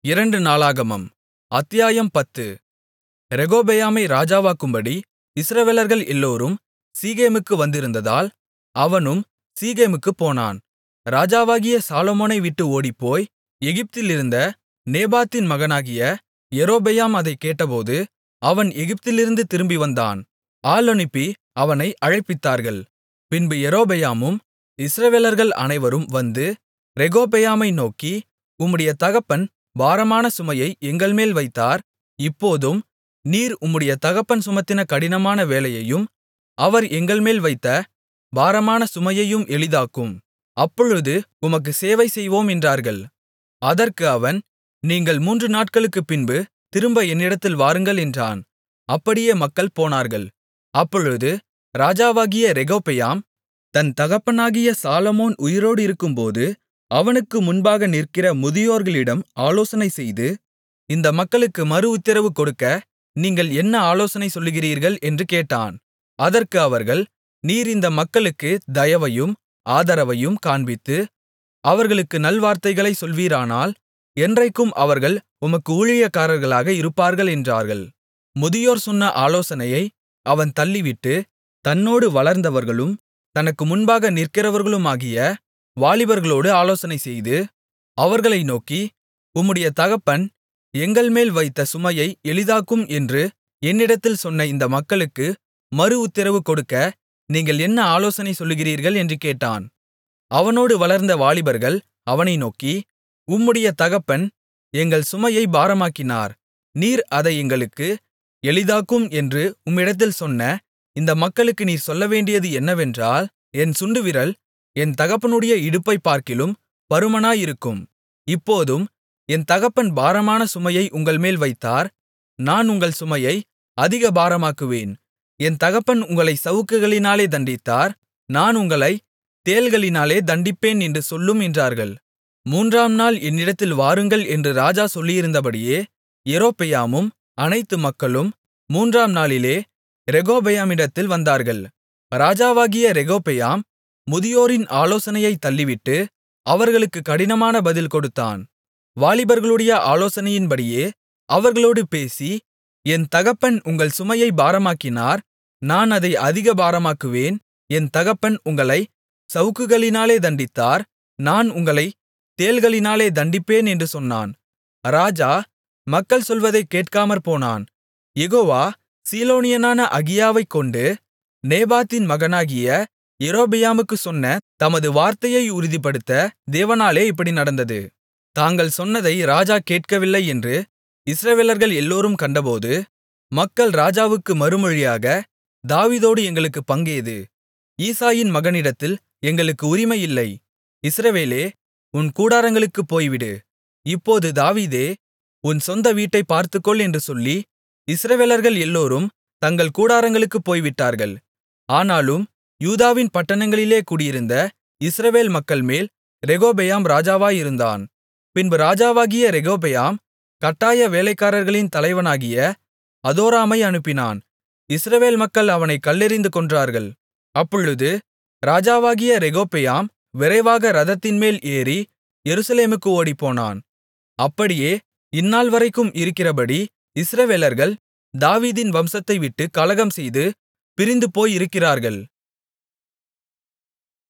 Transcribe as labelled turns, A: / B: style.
A: இரண்டு நாளாகமம் அத்தியாயம் பத்து ரெகொபெயாமை ராஜாவாக்கும்படி இஸ்ரவேலர்கள் எல்லோரும் சீகேமுக்கு வந்திருந்ததால் அவனும் சீகேமுக்குப் போனான் ராஜாவாகிய சாலொமோனை விட்டு ஓடிப்போய் எகிப்திலிருந்த நேபாத்தின் மகனாகிய யெரொபெயாம் அதைக் கேட்டபோது அவன் எகிப்திலிருந்து திரும்பி வந்தான் ஆள் அனுப்பி அவனை அழைப்பித்தார்கள் பின்பு யெரொபெயாமும் இஸ்ரவேலர்கள் அனைவரும் வந்து ரெகொபெயாமை நோக்கி உம்முடைய தகப்பன் பாரமான சுமையை எங்கள்மேல் வைத்தார் இப்போதும் நீர் உம்முடைய தகப்பன் சுமத்தின கடினமான வேலையையும் அவர் எங்கள்மேல் வைத்த பாரமான சுமையையும் எளிதாக்கும் அப்பொழுது உமக்கு சேவை செய்வோம் என்றார்கள் அதற்கு அவன் நீங்கள் மூன்று நாட்களுக்குப் பின்பு திரும்ப என்னிடத்தில் வாருங்கள் என்றான் அப்படியே மக்கள் போனார்கள் அப்பொழுது ராஜாவாகிய ரெகொபெயாம் தன் தகப்பனாகிய சாலொமோன் உயிரோடு இருக்கும்போது அவனுக்கு முன்பாக நிற்கிற முதியோர்களிடம் ஆலோசனைசெய்து இந்த மக்களுக்கு மறுஉத்திரவு கொடுக்க நீங்கள் என்ன ஆலோசனை சொல்லுகிறீர்கள் என்று கேட்டான் அதற்கு அவர்கள் நீர் இந்த மக்களுக்கு தயவையும் ஆதரவையும் காண்பித்து அவர்களுக்கு நல்வார்த்தைகளைச் சொல்வீரானால் என்றைக்கும் அவர்கள் உமக்கு ஊழியக்காரர்களாக இருப்பார்கள் என்றார்கள் முதியோர் சொன்ன ஆலோசனையை அவன் தள்ளிவிட்டு தன்னோடு வளர்ந்தவர்களும் தனக்கு முன்பாக நிற்கிறவர்களுமாகிய வாலிபர்களோடு ஆலோசனைசெய்து அவர்களை நோக்கி உம்முடைய தகப்பன் எங்கள்மேல் வைத்த சுமையை எளிதாக்கும் என்று என்னிடத்தில் சொன்ன இந்த மக்களுக்கு மறுஉத்திரவு கொடுக்க நீங்கள் என்ன ஆலோசனை சொல்லுகிறீர்கள் என்று கேட்டான் அவனோடு வளர்ந்த வாலிபர்கள் அவனை நோக்கி உம்முடைய தகப்பன் எங்கள் சுமையை பாரமாக்கினார் நீர் அதை எங்களுக்கு எளிதாக்கும் என்று உம்மிடத்தில் சொன்ன இந்த மக்களுக்கு நீர் சொல்லவேண்டியது என்னவென்றால் என் சுண்டுவிரல் என் தகப்பனுடைய இடுப்பைப் பார்க்கிலும் பருமனாயிருக்கும் இப்போதும் என் தகப்பன் பாரமான சுமையை உங்கள்மேல் வைத்தார் நான் உங்கள் சுமையை அதிக பாரமாக்குவேன் என் தகப்பன் உங்களை சவுக்குகளினாலே தண்டித்தார் நான் உங்களை தேள்களினாலே தண்டிப்பேன் என்று சொல்லும் என்றார்கள் மூன்றாம் நாள் என்னிடத்தில் வாருங்கள் என்று ராஜா சொல்லியிருந்தபடியே யெரொபெயாமும் அனைத்து மக்களும் மூன்றாம் நாளிலே ரெகொபெயாமிடத்தில் வந்தார்கள் ராஜாவாகிய ரெகொபெயாம் முதியோரின் ஆலோசனையைத் தள்ளிவிட்டு அவர்களுக்கு கடினமான பதில் கொடுத்தான் வாலிபர்களுடைய ஆலோசனையின்படியே அவர்களோடு பேசி என் தகப்பன் உங்கள் சுமையை பாரமாக்கினார் நான் அதை அதிக பாரமாக்குவேன் என் தகப்பன் உங்களை சவுக்குகளினாலே தண்டித்தார் நான் உங்களை தேள்களினாலே தண்டிப்பேன் என்று சொன்னான் ராஜா மக்கள் சொல்வதைக் கேட்காமற்போனான் யெகோவா சீலோனியனான அகியாவைக் கொண்டு நேபாத்தின் மகனாகிய யெரொபெயாமுக்குச் சொன்ன தமது வார்த்தையை உறுதிப்படுத்த தேவனாலே இப்படி நடந்தது தாங்கள் சொன்னதை ராஜா கேட்கவில்லை என்று இஸ்ரவேலர்கள் எல்லோரும் கண்டபோது மக்கள் ராஜாவுக்கு மறுமொழியாக தாவீதோடு எங்களுக்குப் பங்கேது ஈசாயின் மகனிடத்தில் எங்களுக்கு உரிமை இல்லை இஸ்ரவேலே உன் கூடாரங்களுக்குப் போய்விடு இப்போது தாவீதே உன் சொந்த வீட்டைப் பார்த்துக்கொள் என்று சொல்லி இஸ்ரவேலர்கள் எல்லோரும் தங்கள் கூடாரங்களுக்குப் போய்விட்டார்கள் ஆனாலும் யூதாவின் பட்டணங்களிலே குடியிருந்த இஸ்ரவேல் மக்கள்மேல் ரெகொபெயாம் ராஜாவாயிருந்தான் பின்பு ராஜாவாகிய ரெகொபெயாம் கட்டாய வேலைக்காரர்களின் தலைவனாகிய அதோராமை அனுப்பினான் இஸ்ரவேல் மக்கள் அவனை கல்லெறிந்து கொன்றார்கள் அப்பொழுது ராஜாவாகிய ரெகொபெயாம் விரைவாக இரதத்தின்மேல் ஏறி எருசலேமுக்கு ஓடிப்போனான் அப்படியே இந்நாள்வரைக்கும் இருக்கிறபடி இஸ்ரவேலர்கள் தாவீதின் வம்சத்தை விட்டு கலகம்செய்து பிரிந்துபோயிருக்கிறார்கள்